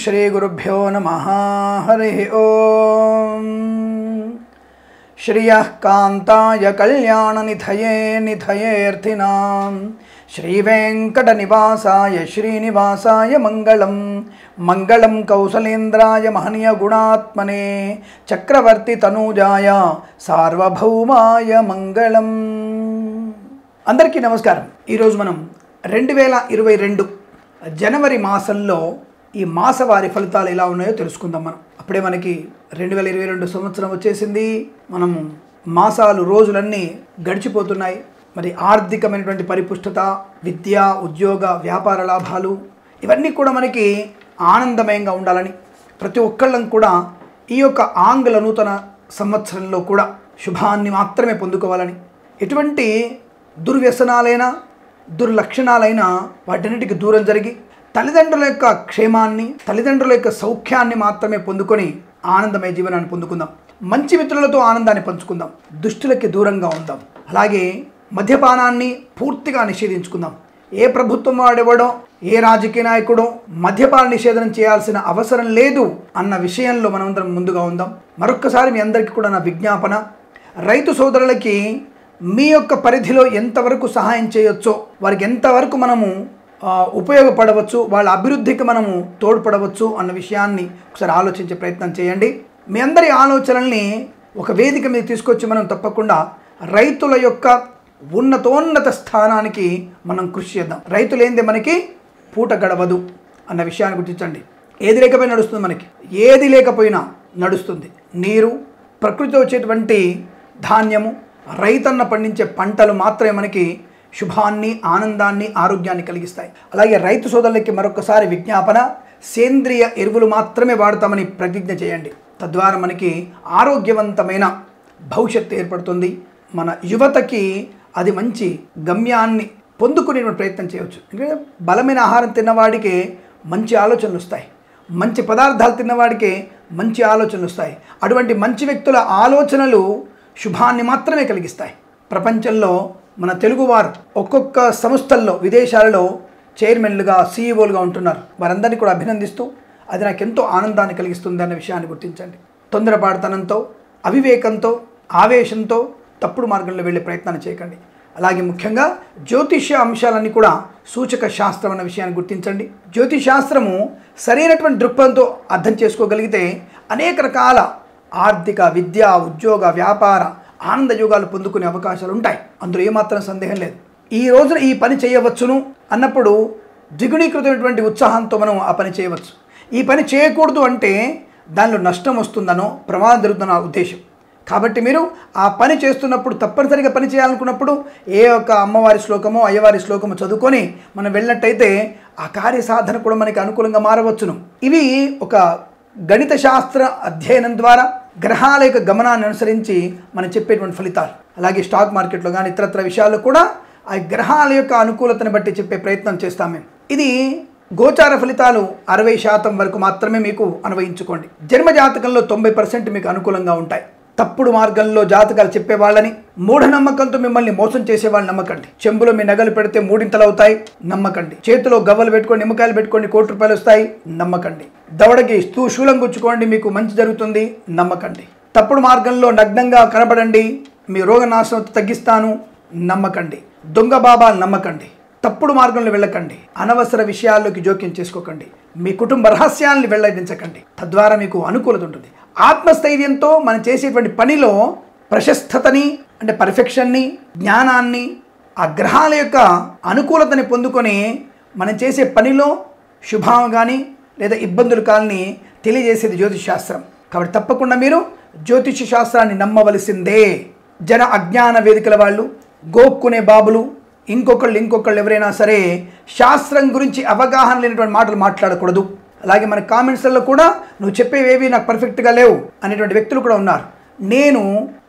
श्रीगुरुभ्यो नमः हरिः ॐ श्रियः कान्ताय कल्याणनिधये निधयेऽर्थिनां श्रीवेङ्कटनिवासाय श्रीनिवासाय मङ्गलं मङ्गलं कौसलेन्द्राय महनीयगुणात्मने చక్రవర్తితనూజాయ సార్వభౌమాయ మంగళం అందరికీ నమస్కారం ఈరోజు మనం రెండు వేల ఇరవై రెండు జనవరి మాసంలో ఈ మాసవారి ఫలితాలు ఎలా ఉన్నాయో తెలుసుకుందాం మనం అప్పుడే మనకి రెండు వేల ఇరవై రెండు సంవత్సరం వచ్చేసింది మనము మాసాలు రోజులన్నీ గడిచిపోతున్నాయి మరి ఆర్థికమైనటువంటి పరిపుష్టత విద్య ఉద్యోగ వ్యాపార లాభాలు ఇవన్నీ కూడా మనకి ఆనందమయంగా ఉండాలని ప్రతి ఒక్కళ్ళం కూడా ఈ యొక్క ఆంగ్ల నూతన సంవత్సరంలో కూడా శుభాన్ని మాత్రమే పొందుకోవాలని ఎటువంటి దుర్వ్యసనాలైన దుర్లక్షణాలైన వాటన్నిటికి దూరం జరిగి తల్లిదండ్రుల యొక్క క్షేమాన్ని తల్లిదండ్రుల యొక్క సౌఖ్యాన్ని మాత్రమే పొందుకొని ఆనందమయ జీవనాన్ని పొందుకుందాం మంచి మిత్రులతో ఆనందాన్ని పంచుకుందాం దుష్టులకి దూరంగా ఉందాం అలాగే మద్యపానాన్ని పూర్తిగా నిషేధించుకుందాం ఏ ప్రభుత్వం వాడెవడో ఏ రాజకీయ నాయకుడో మద్యపాన నిషేధం చేయాల్సిన అవసరం లేదు అన్న విషయంలో మనమందరం ముందుగా ఉందాం మరొక్కసారి మీ అందరికీ కూడా నా విజ్ఞాపన రైతు సోదరులకి మీ యొక్క పరిధిలో ఎంతవరకు సహాయం చేయొచ్చో వారికి ఎంతవరకు మనము ఆ, ఉపయోగపడవచ్చు వాళ్ళ అభివృద్ధికి మనము తోడ్పడవచ్చు అన్న విషయాన్ని ఒకసారి ఆలోచించే ప్రయత్నం చేయండి మీ అందరి ఆలోచనల్ని ఒక వేదిక మీద తీసుకొచ్చి మనం తప్పకుండా రైతుల యొక్క ఉన్నతోన్నత స్థానానికి మనం కృషి చేద్దాం రైతు లేనిదే మనకి పూట గడవదు అన్న విషయాన్ని గుర్తించండి ఏది లేకపోయినా నడుస్తుంది మనకి ఏది లేకపోయినా నడుస్తుంది నీరు ప్రకృతితో వచ్చేటువంటి ధాన్యము రైతన్న పండించే పంటలు మాత్రమే మనకి శుభాన్ని ఆనందాన్ని ఆరోగ్యాన్ని కలిగిస్తాయి అలాగే రైతు సోదరులకి మరొకసారి విజ్ఞాపన సేంద్రియ ఎరువులు మాత్రమే వాడతామని ప్రతిజ్ఞ చేయండి తద్వారా మనకి ఆరోగ్యవంతమైన భవిష్యత్తు ఏర్పడుతుంది మన యువతకి అది మంచి గమ్యాన్ని పొందుకునేటువంటి ప్రయత్నం చేయవచ్చు ఎందుకంటే బలమైన ఆహారం తిన్నవాడికి మంచి ఆలోచనలు వస్తాయి మంచి పదార్థాలు తిన్నవాడికి మంచి ఆలోచనలు వస్తాయి అటువంటి మంచి వ్యక్తుల ఆలోచనలు శుభాన్ని మాత్రమే కలిగిస్తాయి ప్రపంచంలో మన తెలుగువారు ఒక్కొక్క సంస్థల్లో విదేశాలలో చైర్మన్లుగా సీఈఓలుగా ఉంటున్నారు వారందరినీ కూడా అభినందిస్తూ అది నాకు ఎంతో ఆనందాన్ని కలిగిస్తుంది అన్న విషయాన్ని గుర్తించండి తొందరపాటుతనంతో అవివేకంతో ఆవేశంతో తప్పుడు మార్గంలో వెళ్ళే ప్రయత్నాన్ని చేయకండి అలాగే ముఖ్యంగా జ్యోతిష్య అంశాలన్నీ కూడా సూచక శాస్త్రం అన్న విషయాన్ని గుర్తించండి జ్యోతిష్ శాస్త్రము సరైనటువంటి దృక్పథంతో అర్థం చేసుకోగలిగితే అనేక రకాల ఆర్థిక విద్య ఉద్యోగ వ్యాపార ఆనంద యోగాలు పొందుకునే అవకాశాలు ఉంటాయి అందులో ఏమాత్రం సందేహం లేదు ఈ రోజున ఈ పని చేయవచ్చును అన్నప్పుడు ద్విగుణీకృతమైనటువంటి ఉత్సాహంతో మనం ఆ పని చేయవచ్చు ఈ పని చేయకూడదు అంటే దానిలో నష్టం వస్తుందనో ప్రమాదం జరుగుతుందనో ఉద్దేశం కాబట్టి మీరు ఆ పని చేస్తున్నప్పుడు తప్పనిసరిగా పని చేయాలనుకున్నప్పుడు ఏ ఒక్క అమ్మవారి శ్లోకమో అయ్యవారి శ్లోకమో చదువుకొని మనం వెళ్ళినట్టయితే ఆ కార్య సాధన కూడా మనకి అనుకూలంగా మారవచ్చును ఇవి ఒక గణిత శాస్త్ర అధ్యయనం ద్వారా గ్రహాల యొక్క గమనాన్ని అనుసరించి మనం చెప్పేటువంటి ఫలితాలు అలాగే స్టాక్ మార్కెట్లో కానీ ఇతరత్ర విషయాల్లో కూడా ఆ గ్రహాల యొక్క అనుకూలతను బట్టి చెప్పే ప్రయత్నం చేస్తాం మేము ఇది గోచార ఫలితాలు అరవై శాతం వరకు మాత్రమే మీకు అన్వయించుకోండి జన్మ జాతకంలో తొంభై పర్సెంట్ మీకు అనుకూలంగా ఉంటాయి తప్పుడు మార్గంలో జాతకాలు చెప్పేవాళ్ళని మూఢనమ్మకంతో మిమ్మల్ని మోసం చేసే వాళ్ళు నమ్మకండి చెంబులో మీ నగలు పెడితే మూడింతలు అవుతాయి నమ్మకండి చేతిలో గవ్వలు పెట్టుకొని నిమ్మకాయలు పెట్టుకోండి కోటి రూపాయలు వస్తాయి నమ్మకండి దవడకి స్తూ శూలం గుచ్చుకోండి మీకు మంచి జరుగుతుంది నమ్మకండి తప్పుడు మార్గంలో నగ్నంగా కనబడండి మీ రోగనాశనం తగ్గిస్తాను నమ్మకండి దొంగ బాబాలు నమ్మకండి తప్పుడు మార్గంలో వెళ్ళకండి అనవసర విషయాల్లోకి జోక్యం చేసుకోకండి మీ కుటుంబ రహస్యాల్ని వెల్లడించకండి తద్వారా మీకు అనుకూలత ఉంటుంది ఆత్మస్థైర్యంతో మనం చేసేటువంటి పనిలో ప్రశస్తతని అంటే పర్ఫెక్షన్ని జ్ఞానాన్ని ఆ గ్రహాల యొక్క అనుకూలతని పొందుకొని మనం చేసే పనిలో శుభం కానీ లేదా ఇబ్బందులు కానీ తెలియజేసేది జ్యోతిష్ శాస్త్రం కాబట్టి తప్పకుండా మీరు జ్యోతిష శాస్త్రాన్ని నమ్మవలసిందే జన అజ్ఞాన వేదికల వాళ్ళు గోక్కునే బాబులు ఇంకొకళ్ళు ఇంకొకళ్ళు ఎవరైనా సరే శాస్త్రం గురించి అవగాహన లేనటువంటి మాటలు మాట్లాడకూడదు అలాగే మన కామెంట్స్లలో కూడా నువ్వు చెప్పేవేవి నాకు పర్ఫెక్ట్గా లేవు అనేటువంటి వ్యక్తులు కూడా ఉన్నారు నేను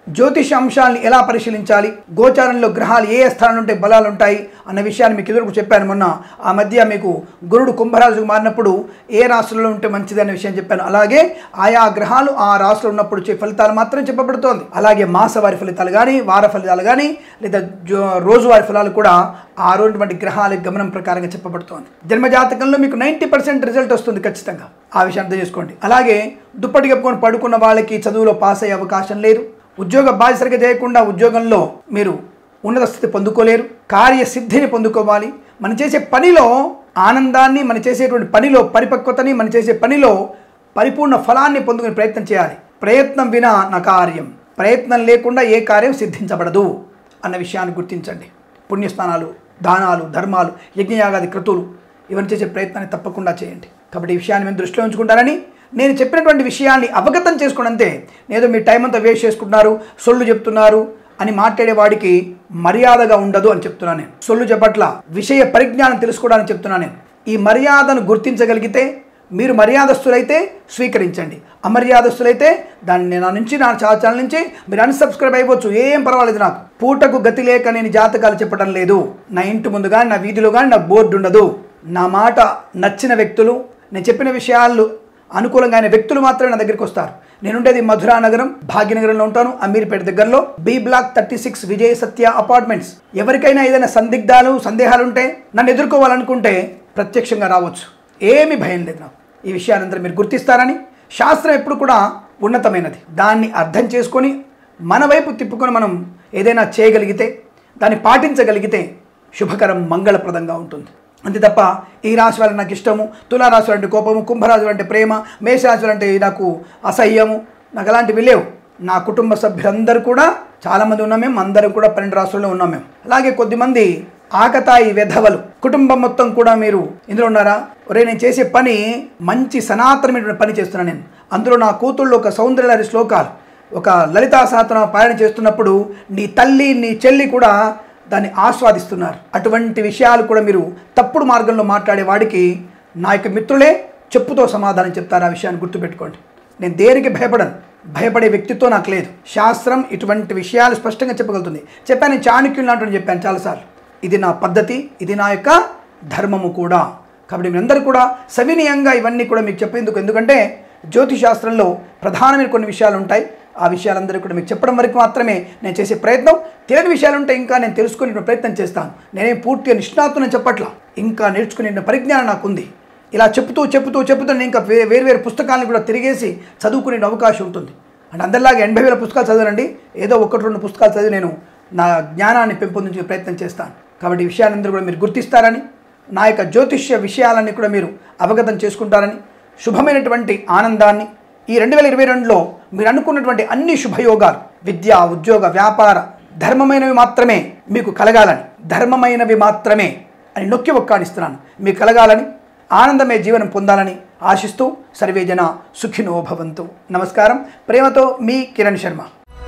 జ్యోతిష అంశాలను ఎలా పరిశీలించాలి గోచారంలో గ్రహాలు ఏ ఏ స్థానంలో ఉంటే బలాలు ఉంటాయి అన్న విషయాన్ని మీకు ఎదురుకు చెప్పాను మొన్న ఆ మధ్య మీకు గురుడు కుంభరాజుకు మారినప్పుడు ఏ రాశులలో ఉంటే మంచిది అనే విషయం చెప్పాను అలాగే ఆయా గ్రహాలు ఆ రాశిలో ఉన్నప్పుడు వచ్చే ఫలితాలు మాత్రం చెప్పబడుతోంది అలాగే మాసవారి ఫలితాలు కానీ వార ఫలితాలు కానీ లేదా జో రోజువారి ఫలాలు కూడా ఆ రోజుటువంటి గ్రహాల గమనం ప్రకారంగా చెప్పబడుతోంది జన్మజాతకంలో మీకు నైంటీ పర్సెంట్ రిజల్ట్ వస్తుంది ఖచ్చితంగా ఆ విషయం అర్థం చేసుకోండి అలాగే దుప్పటి కప్పుకొని పడుకున్న వాళ్ళకి చదువులో పాస్ అయ్యే అవకాశం లేదు ఉద్యోగ బాధ్యత సరిగ్గా చేయకుండా ఉద్యోగంలో మీరు ఉన్నత స్థితి పొందుకోలేరు కార్యసిద్ధిని పొందుకోవాలి మనం చేసే పనిలో ఆనందాన్ని మనం చేసేటువంటి పనిలో పరిపక్వతని మనం చేసే పనిలో పరిపూర్ణ ఫలాన్ని పొందుకునే ప్రయత్నం చేయాలి ప్రయత్నం వినా నా కార్యం ప్రయత్నం లేకుండా ఏ కార్యం సిద్ధించబడదు అన్న విషయాన్ని గుర్తించండి పుణ్యస్నానాలు దానాలు ధర్మాలు యజ్ఞయాగాది క్రతువులు ఇవన్నీ చేసే ప్రయత్నాన్ని తప్పకుండా చేయండి కాబట్టి ఈ విషయాన్ని మేము దృష్టిలో ఉంచుకుంటారని నేను చెప్పినటువంటి విషయాన్ని అవగతం చేసుకోండి అంతే ఏదో మీ టైం అంతా వేస్ట్ చేసుకుంటున్నారు సొల్లు చెప్తున్నారు అని మాట్లాడే వాడికి మర్యాదగా ఉండదు అని చెప్తున్నాను నేను సొల్లు చెప్పట్ల విషయ పరిజ్ఞానం తెలుసుకోవడానికి చెప్తున్నాను నేను ఈ మర్యాదను గుర్తించగలిగితే మీరు మర్యాదస్తులైతే స్వీకరించండి అమర్యాదస్తులైతే దాన్ని నా నుంచి నా చా- ఛానల్ నుంచి మీరు అన్సబ్స్క్రైబ్ అయిపోవచ్చు ఏం పర్వాలేదు నాకు పూటకు గతి లేక నేను జాతకాలు చెప్పడం లేదు నా ఇంటి ముందు కానీ నా వీధిలో కానీ నా బోర్డు ఉండదు నా మాట నచ్చిన వ్యక్తులు నేను చెప్పిన విషయాలు అనుకూలంగా అయిన వ్యక్తులు మాత్రమే నా దగ్గరికి వస్తారు నేనుండేది మధురా నగరం భాగ్యనగరంలో ఉంటాను అమీర్పేట దగ్గరలో B block thirty six Vijaya Satya apartments ఎవరికైనా ఏదైనా సందిగ్ధాలు సందేహాలు ఉంటే నన్ను ఎదుర్కోవాలనుకుంటే ప్రత్యక్షంగా రావచ్చు ఏమీ భయం లేదు నాకు ఈ విషయానంతా మీరు గుర్తిస్తారని శాస్త్రం ఎప్పుడు కూడా ఉన్నతమైనది దాన్ని అర్థం చేసుకొని మన వైపు తిప్పుకొని మనం ఏదైనా చేయగలిగితే దాన్ని పాటించగలిగితే శుభకరం మంగళప్రదంగా ఉంటుంది అంతే తప్ప ఈ రాశి వాళ్ళ నాకు ఇష్టము తులారాశి అంటే కోపము కుంభరాశి అంటే ప్రేమ మేషరాశి అంటే నాకు అసహ్యము నాకు అలాంటివి లేవు నా కుటుంబ సభ్యులందరూ కూడా చాలామంది ఉన్నాం మేము అందరం కూడా పన్నెండు రాష్ట్రాల్లో ఉన్నాం మేము అలాగే కొద్దిమంది ఆకతాయి వెధవలు కుటుంబం మొత్తం కూడా మీరు ఇందులో ఉన్నారా ఒరే నేను చేసే పని మంచి సనాతనమైనటువంటి పని చేస్తున్నాను నేను అందులో నా కూతుళ్ళు ఒక సౌందర్యలహరి శ్లోకాలు ఒక లలితా సహస్ర పాలన చేస్తున్నప్పుడు నీ తల్లి నీ చెల్లి కూడా దాన్ని ఆస్వాదిస్తున్నారు అటువంటి విషయాలు కూడా మీరు తప్పుడు మార్గంలో మాట్లాడే వాడికి నా యొక్క మిత్రులే చెప్పుతో సమాధానం చెప్తారు ఆ విషయాన్ని గుర్తుపెట్టుకోండి నేను దేనికి భయపడను భయపడే వ్యక్తిత్వం నాకు లేదు శాస్త్రం ఇటువంటి విషయాలు స్పష్టంగా చెప్పగలుగుతుంది చెప్పాను నేను చాణక్యులు నాటు చెప్పాను చాలాసార్లు ఇది నా పద్ధతి ఇది నా యొక్క ధర్మము కూడా కాబట్టి మీరందరూ కూడా సవినీయంగా ఇవన్నీ కూడా మీకు చెప్పేందుకు ఎందుకంటే జ్యోతిష్ శాస్త్రంలో ప్రధానమైన కొన్ని విషయాలు ఉంటాయి ఆ విషయాలందరూ కూడా మీకు చెప్పడం వరకు మాత్రమే నేను చేసే ప్రయత్నం తెలియని విషయాలు ఉంటే ఇంకా నేను తెలుసుకునే ప్రయత్నం చేస్తాను నేనేం పూర్తిగా నిష్ణాతుని చెప్పట్లా ఇంకా నేర్చుకునే పరిజ్ఞానం నాకు ఉంది ఇలా చెప్తూ చెప్తూ చెప్తూ నేను ఇంకా వే- వేరు వేరు పుస్తకాలను కూడా తిరిగేసి చదువుకునే అవకాశం ఉంటుంది అంటే అందరిలాగా ఎనభై వేల పుస్తకాలు చదవనండి ఏదో ఒకటి రెండు పుస్తకాలు చదివి నేను నా జ్ఞానాన్ని పెంపొందించే ప్రయత్నం చేస్తాను కాబట్టి ఈ విషయాలందరూ కూడా మీరు గుర్తిస్తారని నా యొక్క జ్యోతిష్య విషయాలన్నీ కూడా మీరు అవగతం చేసుకుంటారని శుభమైనటువంటి ఆనందాన్ని ఈ రెండు వేల ఇరవై రెండులో మీరు అనుకున్నటువంటి అన్ని శుభయోగాలు విద్య ఉద్యోగ వ్యాపార ధర్మమైనవి మాత్రమే మీకు కలగాలని ధర్మమైనవి మాత్రమే అని నొక్కి ఒక్కాడిస్తున్నాను మీకు కలగాలని ఆనందమే జీవనం పొందాలని ఆశిస్తూ సర్వేజన సుఖినో భవంతు నమస్కారం ప్రేమతో మీ కిరణ్ శర్మ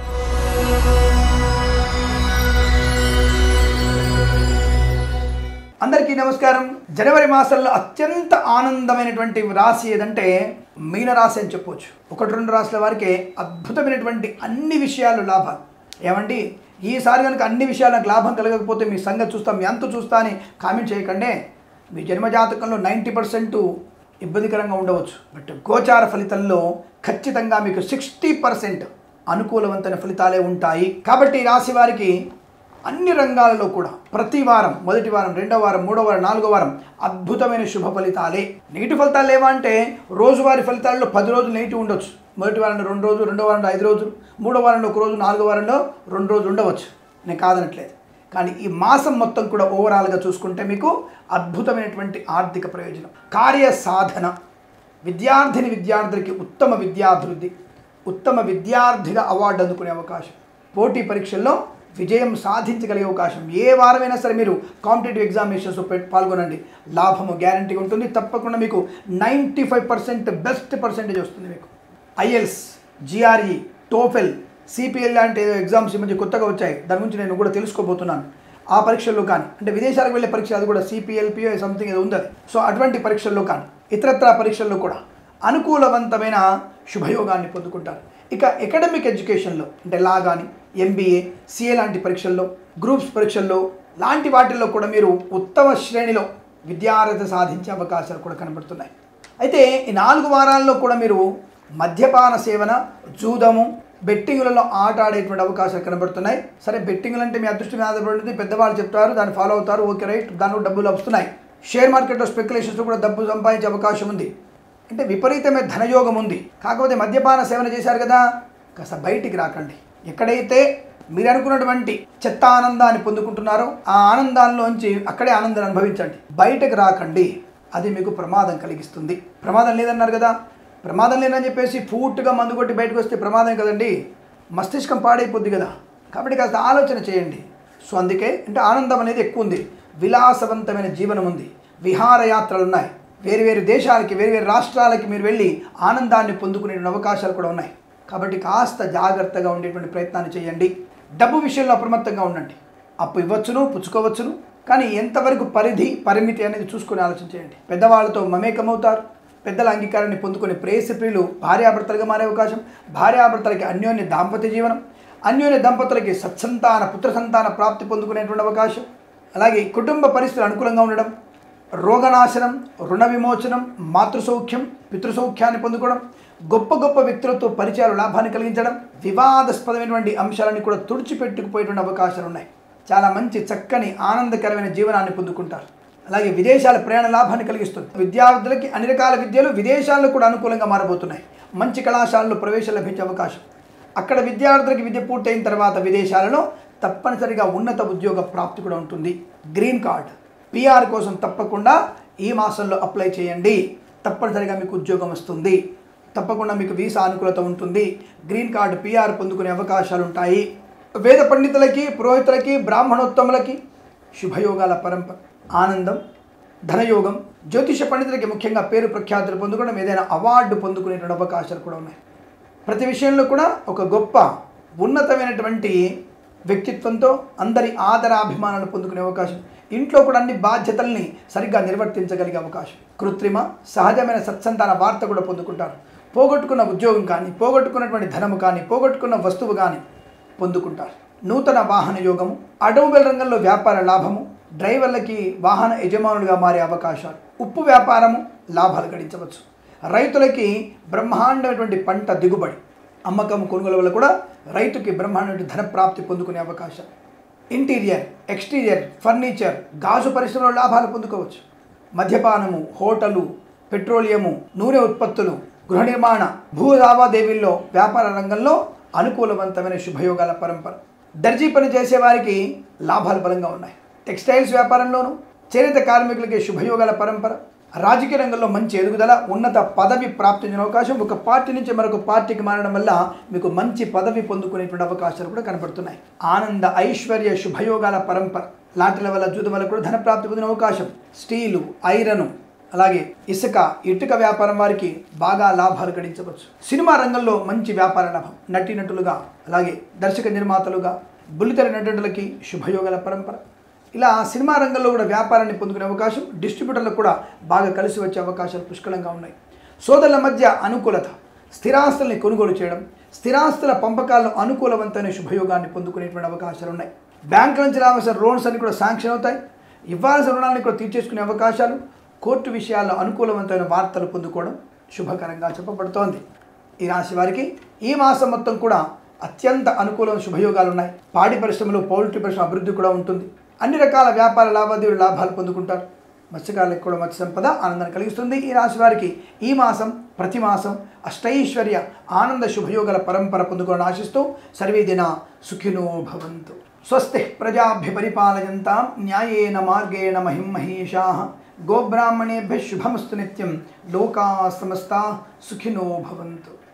అందరికీ నమస్కారం జనవరి మాసంలో అత్యంత ఆనందమైనటువంటి రాశి ఏదంటే మీన రాశి అని చెప్పొచ్చు ఒకటి రెండు రాశుల వారికి అద్భుతమైనటువంటి అన్ని విషయాలు లాభాలు ఏమండి ఈసారి కనుక అన్ని విషయాలు నాకు లాభం కలగకపోతే మీ సంగతి చూస్తా మీ అంతు చూస్తా అని కామెంట్ చేయకండి మీ జన్మజాతకంలో నైంటీ పర్సెంట్ ఇబ్బందికరంగా ఉండవచ్చు బట్ గోచార ఫలితంలో ఖచ్చితంగా మీకు సిక్స్టీ పర్సెంట్ అనుకూలవంతమైన ఫలితాలే ఉంటాయి కాబట్టి ఈ రాశి వారికి అన్ని రంగాలలో కూడా ప్రతి వారం మొదటి వారం రెండో వారం మూడో వారం నాలుగో వారం అద్భుతమైన శుభ ఫలితాలే నెగిటివ్ ఫలితాలు లేవా అంటే రోజువారి ఫలితాల్లో పది రోజులు నెగిటివ్ ఉండొచ్చు మొదటి వారంలో రెండు రోజులు రెండో వారంలో ఐదు రోజులు మూడో వారంలో ఒక రోజు నాలుగో వారంలో రెండు రోజులు ఉండవచ్చు నేను కాదనట్లేదు కానీ ఈ మాసం మొత్తం కూడా ఓవరాల్గా చూసుకుంటే మీకు అద్భుతమైనటువంటి ఆర్థిక ప్రయోజనం కార్య సాధన విద్యార్థిని విద్యార్థులకి ఉత్తమ విద్యాభివృద్ధి ఉత్తమ విద్యార్థిగా అవార్డు అందుకునే అవకాశం పోటీ పరీక్షల్లో విజయం సాధించగలిగే అవకాశం ఏ వారమైనా సరే మీరు కాంపిటేటివ్ ఎగ్జామినేషన్స్ పాల్గొనండి లాభము గ్యారంటీగా ఉంటుంది తప్పకుండా మీకు ninety five percent best percentage వస్తుంది మీకు ఐఎల్స్ జిఆర్ఈ టోఫెల్ సిపిఎల్ లాంటి ఏదో ఎగ్జామ్స్ ఈ మధ్య కొత్తగా వచ్చాయి దాని గురించి నేను కూడా తెలుసుకోబోతున్నాను ఆ పరీక్షల్లో కానీ అంటే విదేశాలకు వెళ్ళే పరీక్ష అది కూడా సిపిఎల్పిఓ సంథింగ్ ఏదో ఉంది అది సో అటువంటి పరీక్షల్లో కానీ ఇతరత్ర పరీక్షల్లో కూడా అనుకూలవంతమైన శుభయోగాన్ని పొందుకుంటారు ఇక ఎకడమిక్ ఎడ్యుకేషన్లో అంటే లా కానీ ఎంబీఏ సిఏ లాంటి పరీక్షల్లో గ్రూప్స్ పరీక్షల్లో లాంటి వాటిల్లో కూడా మీరు ఉత్తమ శ్రేణిలో విద్యార్హత సాధించే అవకాశాలు కూడా కనబడుతున్నాయి అయితే ఈ నాలుగు వారాల్లో కూడా మీరు మద్యపాన సేవన జూదము బెట్టింగులలో ఆట ఆడేటువంటి అవకాశాలు కనబడుతున్నాయి సరే బెట్టింగులు అంటే మీ అదృష్టం మీద ఆధారపడింది పెద్దవాళ్ళు చెప్తారు దాన్ని ఫాలో అవుతారు ఓకే రైట్ దానిలో డబ్బులు వస్తున్నాయి షేర్ మార్కెట్లో స్పెక్యులేషన్స్లో కూడా డబ్బు సంపాదించే అవకాశం ఉంది అంటే విపరీతమైన ధనయోగం ఉంది కాకపోతే మద్యపాన సేవన చేశారు కదా కాస్త బయటికి రాకండి ఎక్కడైతే మీరు అనుకున్నటువంటి చెత్త ఆనందాన్ని పొందుకుంటున్నారో ఆ ఆనందాల్లోంచి అక్కడే ఆనందాన్ని అనుభవించండి బయటకు రాకండి అది మీకు ప్రమాదం కలిగిస్తుంది ప్రమాదం లేదన్నారు కదా ప్రమాదం లేదని చెప్పేసి పూర్తిగా మందు కొట్టి బయటకు వస్తే ప్రమాదం కదండి మస్తిష్కం పాడైపోద్ది కదా కాబట్టి కాస్త ఆలోచన చేయండి సో అందుకే అంటే ఆనందం అనేది ఎక్కువ ఉంది విలాసవంతమైన జీవనం ఉంది విహారయాత్రలు ఉన్నాయి వేరు వేరు దేశాలకి వేరు వేరు రాష్ట్రాలకి మీరు వెళ్ళి ఆనందాన్ని పొందుకునే అవకాశాలు కూడా ఉన్నాయి కాబట్టి కాస్త జాగ్రత్తగా ఉండేటువంటి ప్రయత్నాన్ని చేయండి డబ్బు విషయంలో అప్రమత్తంగా ఉండండి అప్పు ఇవ్వచ్చును పుచ్చుకోవచ్చును కానీ ఎంతవరకు పరిధి పరిమితి అనేది చూసుకుని ఆలోచన చేయండి పెద్దవాళ్ళతో మమేకమవుతారు పెద్దల అంగీకారాన్ని పొందుకునే ప్రేయసిప్రియులు భార్యాభర్తలుగా మారే అవకాశం భార్యాభర్తలకి అన్యోన్య దాంపత్య జీవనం అన్యోన్య దంపతులకి సత్సంతాన పుత్ర సంతాన ప్రాప్తి పొందుకునేటువంటి అవకాశం అలాగే కుటుంబ పరిస్థితులు అనుకూలంగా ఉండడం రోగనాశనం రుణ విమోచనం మాతృసౌఖ్యం పితృసౌఖ్యాన్ని పొందుకోవడం గొప్ప గొప్ప వ్యక్తులతో పరిచయాలు లాభాన్ని కలిగించడం వివాదాస్పదమైనటువంటి అంశాలని కూడా తుడిచిపెట్టుకుపోయేటువంటి అవకాశాలు ఉన్నాయి చాలా మంచి చక్కని ఆనందకరమైన జీవనాన్ని పొందుకుంటారు అలాగే విదేశాల ప్రయాణ లాభాన్ని కలిగిస్తుంది విద్యార్థులకి అన్ని రకాల విద్యలు విదేశాల్లో కూడా అనుకూలంగా మారబోతున్నాయి మంచి కళాశాలలో ప్రవేశం లభించే అవకాశం అక్కడ విద్యార్థులకి విద్య పూర్తయిన తర్వాత విదేశాలలో తప్పనిసరిగా ఉన్నత ఉద్యోగ ప్రాప్తి కూడా ఉంటుంది గ్రీన్ కార్డ్ పిఆర్ కోసం తప్పకుండా ఈ మాసంలో అప్లై చేయండి తప్పనిసరిగా మీకు ఉద్యోగం వస్తుంది తప్పకుండా మీకు వీసా అనుకూలత ఉంటుంది గ్రీన్ కార్డు పిఆర్ పొందుకునే అవకాశాలు ఉంటాయి వేద పండితులకి పురోహితులకి బ్రాహ్మణోత్తములకి శుభయోగాల పరంపర ఆనందం ధనయోగం జ్యోతిష పండితులకి ముఖ్యంగా పేరు ప్రఖ్యాతులు పొందుకోవడం ఏదైనా అవార్డు పొందుకునేటువంటి అవకాశాలు కూడా ఉన్నాయి ప్రతి విషయంలో కూడా ఒక గొప్ప ఉన్నతమైనటువంటి వ్యక్తిత్వంతో అందరి ఆదరాభిమానాలు పొందుకునే అవకాశం ఇంట్లో కూడా అన్ని బాధ్యతల్ని సరిగ్గా నిర్వర్తించగలిగే అవకాశం కృత్రిమ సహజమైన సత్సంతాన వార్త కూడా పొందుకుంటారు పోగొట్టుకున్న ఉద్యోగం కానీ పోగొట్టుకున్నటువంటి ధనము కానీ పోగొట్టుకున్న వస్తువు కానీ పొందుకుంటారు నూతన వాహన యోగము ఆటోమొబైల్ రంగంలో వ్యాపార లాభము డ్రైవర్లకి వాహన యజమానులుగా మారే అవకాశాలు ఉప్పు వ్యాపారము లాభాలు గడించవచ్చు రైతులకి బ్రహ్మాండమైనటువంటి పంట దిగుబడి అమ్మకం కొనుగోలు వల్ల కూడా రైతుకి బ్రహ్మాండమైన ధన ప్రాప్తి పొందుకునే అవకాశం ఇంటీరియర్ ఎక్స్టీరియర్ ఫర్నిచర్ గాజు పరిశ్రమలో లాభాలు పొందుకోవచ్చు మద్యపానము హోటలు పెట్రోలియము నూనె ఉత్పత్తులు గృహ నిర్మాణ భూ లావాదేవీల్లో వ్యాపార రంగంలో అనుకూలవంతమైన శుభయోగాల పరంపర దర్జీ పని చేసేవారికి లాభాలు బలంగా ఉన్నాయి టెక్స్టైల్స్ వ్యాపారంలోనూ చేనేత కార్మికులకి శుభయోగాల పరంపర రాజకీయ రంగంలో మంచి ఎదుగుదల ఉన్నత పదవి ప్రాప్తించిన అవకాశం ఒక పార్టీ నుంచి మరొక పార్టీకి మారడం వల్ల మీకు మంచి పదవి పొందుకునేటువంటి అవకాశాలు కూడా కనబడుతున్నాయి ఆనంద ఐశ్వర్య శుభయోగాల పరంపర లాటల వల్ల జూదం వల్ల కూడా ధన ప్రాప్తి పొందిన అవకాశం స్టీలు ఐరన్ అలాగే ఇసుక ఇటుక వ్యాపారం వారికి బాగా లాభాలు గడించవచ్చు సినిమా రంగంలో మంచి వ్యాపార లాభం నటీనటులుగా అలాగే దర్శక నిర్మాతలుగా బుల్లితెర నటులకి శుభయోగాల పరంపర ఇలా సినిమా రంగంలో కూడా వ్యాపారాన్ని పొందుకునే అవకాశం డిస్ట్రిబ్యూటర్లకు కూడా బాగా కలిసి వచ్చే అవకాశాలు పుష్కలంగా ఉన్నాయి సోదరుల మధ్య అనుకూలత స్థిరాస్తుల్ని కొనుగోలు చేయడం స్థిరాస్తుల పంపకాల్లో అనుకూలవంతమైన శుభయోగాన్ని పొందుకునేటువంటి అవకాశాలు ఉన్నాయి బ్యాంకుల నుంచి రావాల్సిన లోన్స్ అన్ని కూడా శాంక్షన్ అవుతాయి ఇవ్వాల్సిన రుణాలను కూడా తీర్చేసుకునే అవకాశాలు కోర్టు విషయాల్లో అనుకూలవంతమైన వార్తలు పొందుకోవడం శుభకరంగా చెప్పబడుతోంది ఈ రాశి వారికి ఈ మాసం మొత్తం కూడా అత్యంత అనుకూలమైన శుభయోగాలు ఉన్నాయి పాడి పరిశ్రమలో పౌల్ట్రీ పరిశ్రమ అభివృద్ధి కూడా ఉంటుంది అన్ని రకాల వ్యాపార లావాదేవీలు లాభాలు పొందుకుంటారు మత్స్యకారులకు కూడా మత్స్య సంపద ఆనందాన్ని కలిగిస్తుంది ఈ రాశి వారికి ఈ మాసం ప్రతి మాసం అష్టైశ్వర్య ఆనంద శుభయోగాల పరంపర పొందుకోవాలని ఆశిస్తూ సర్వే దిన సుఖినో భవంతు స్వస్తి ప్రజాభ్య పరిపాలయంతాం న్యాయేన మార్గేణ మహిం మహేషా గోబ్రాహ్మణేభ్య శుభమస్తు నిత్యం లోకా సమస్తా సుఖినో భవంతు